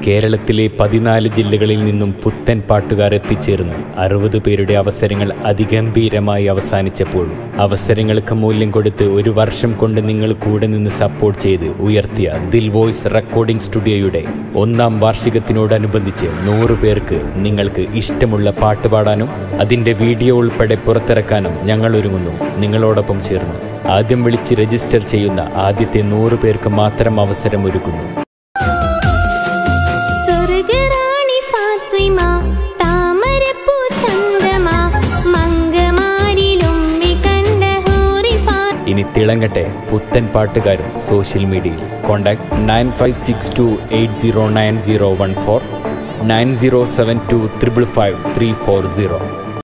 കേരളത്തിലെ പതിനാല് ജില്ലകളിൽ നിന്നും പുത്തൻ പാട്ടുകാർ എത്തിച്ചേർന്ന് അറുപത് പേരുടെ അവസരങ്ങൾ അതിഗംഭീരമായി അവസാനിച്ചപ്പോഴും അവസരങ്ങൾക്ക് മൂല്യം കൊടുത്ത് ഒരു വർഷം കൊണ്ട് നിങ്ങൾ കൂടെ നിന്ന് സപ്പോർട്ട് ചെയ്ത് ഉയർത്തിയ ദിൽ വോയ്സ് റെക്കോർഡിംഗ് സ്റ്റുഡിയോയുടെ ഒന്നാം വാർഷികത്തിനോടനുബന്ധിച്ച് നൂറ് പേർക്ക് നിങ്ങൾക്ക് ഇഷ്ടമുള്ള പാട്ട് പാടാനും അതിൻ്റെ വീഡിയോ ഉൾപ്പെടെ പുറത്തിറക്കാനും ഞങ്ങൾ ഒരുങ്ങുന്നു നിങ്ങളോടൊപ്പം ചേർന്ന് ആദ്യം വിളിച്ച് രജിസ്റ്റർ ചെയ്യുന്ന ആദ്യത്തെ നൂറ് പേർക്ക് മാത്രം അവസരം ഒരുക്കുന്നു സ്വർഗറാണി ഫാത്വിമ താമരപ്പൂ ചന്ദമ മംഗമാരിലുമ്മി കണ്ട ഹൂറി ഫാ ഇനി തിളങ്ങട്ടെ പുത്തൻ പാട്ടുകാരും സോഷ്യൽ മീഡിയയിൽ contact nine five six two eight zero nine zero one four nine zero seven two triple five three four zero